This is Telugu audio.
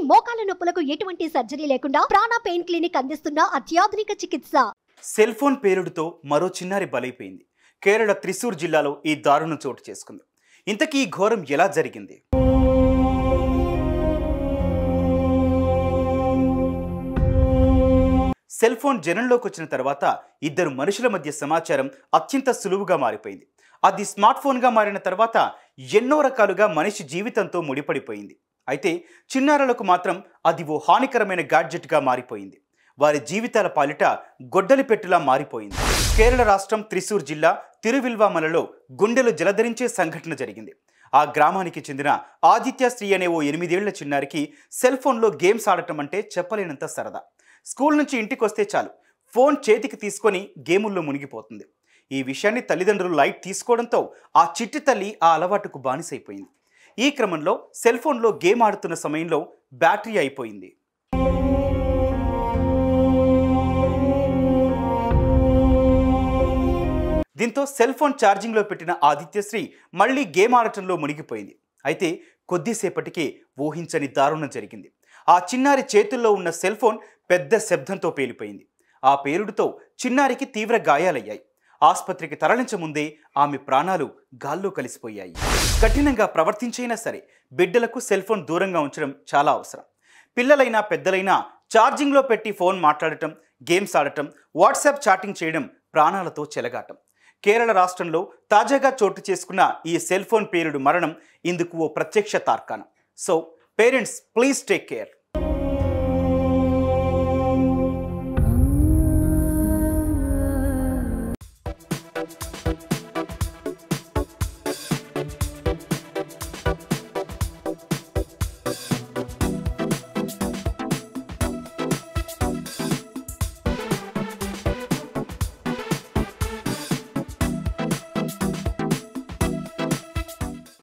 మోకాల నొప్పులకు ఎటువంటి సర్జరీ లేకుండా ప్రాణ పెయిన్ క్లినిక్ అందిస్తున్న అత్యాధునిక చికిత్స సెల్ ఫోన్ పేలుడుతో మరో చిన్నారి బలైపోయింది కేరళ త్రిశూర్ జిల్లాలో ఈ దారుణం చోటు చేసుకుంది ఇంతకీ ఈ ఘోరం ఎలా జరిగింది సెల్ ఫోన్ జనంలోకి వచ్చిన తర్వాత ఇద్దరు మనుషుల మధ్య సమాచారం అత్యంత సులువుగా మారిపోయింది అది స్మార్ట్ ఫోన్గా మారిన తర్వాత ఎన్నో రకాలుగా మనిషి జీవితంతో ముడిపడిపోయింది అయితే చిన్నారులకు మాత్రం అది ఓ హానికరమైన గాడ్జెట్గా మారిపోయింది వారి జీవితాల పాలిట గొడ్డలి పెట్టులా మారిపోయింది కేరళ రాష్ట్రం త్రిశూర్ జిల్లా తిరువిల్వామలలో గుండెలు జలధరించే సంఘటన జరిగింది ఆ గ్రామానికి చెందిన ఆదిత్య శ్రీ అనే ఓ ఎనిమిదేళ్ల చిన్నారికి సెల్ ఫోన్లో గేమ్స్ ఆడటం అంటే చెప్పలేనంత సరదా స్కూల్ నుంచి ఇంటికి వస్తే చాలు ఫోన్ చేతికి తీసుకొని గేముల్లో మునిగిపోతుంది ఈ విషయాన్ని తల్లిదండ్రులు లైట్ తీసుకోవడంతో ఆ చిట్టి తల్లి ఆ అలవాటుకు బానిసైపోయింది ఈ క్రమంలో సెల్ ఫోన్లో గేమ్ ఆడుతున్న సమయంలో బ్యాటరీ అయిపోయింది దీంతో సెల్ ఫోన్ ఛార్జింగ్లో పెట్టిన ఆదిత్యశ్రీ మళ్ళీ గేమ్ ఆడటంలో మునిగిపోయింది అయితే కొద్దిసేపటికే ఊహించని దారుణం జరిగింది ఆ చిన్నారి చేతుల్లో ఉన్న సెల్ ఫోన్ పెద్ద శబ్దంతో పేలిపోయింది ఆ పేలుడుతో చిన్నారికి తీవ్ర గాయాలయ్యాయి ఆసుపత్రికి తరలించముందే ఆమె ప్రాణాలు గాల్లో కలిసిపోయాయి కఠినంగా ప్రవర్తించైనా సరే బిడ్డలకు సెల్ ఫోన్ దూరంగా ఉంచడం చాలా అవసరం పిల్లలైనా పెద్దలైనా ఛార్జింగ్లో పెట్టి ఫోన్ మాట్లాడటం గేమ్స్ ఆడటం వాట్సాప్ చాటింగ్ చేయడం ప్రాణాలతో చెలగాటం కేరళ రాష్ట్రంలో తాజాగా చోటు చేసుకున్న ఈ సెల్ ఫోన్ పేలుడు మరణం ఇందుకు ఓ ప్రత్యక్ష తార్కాణం so parents please take care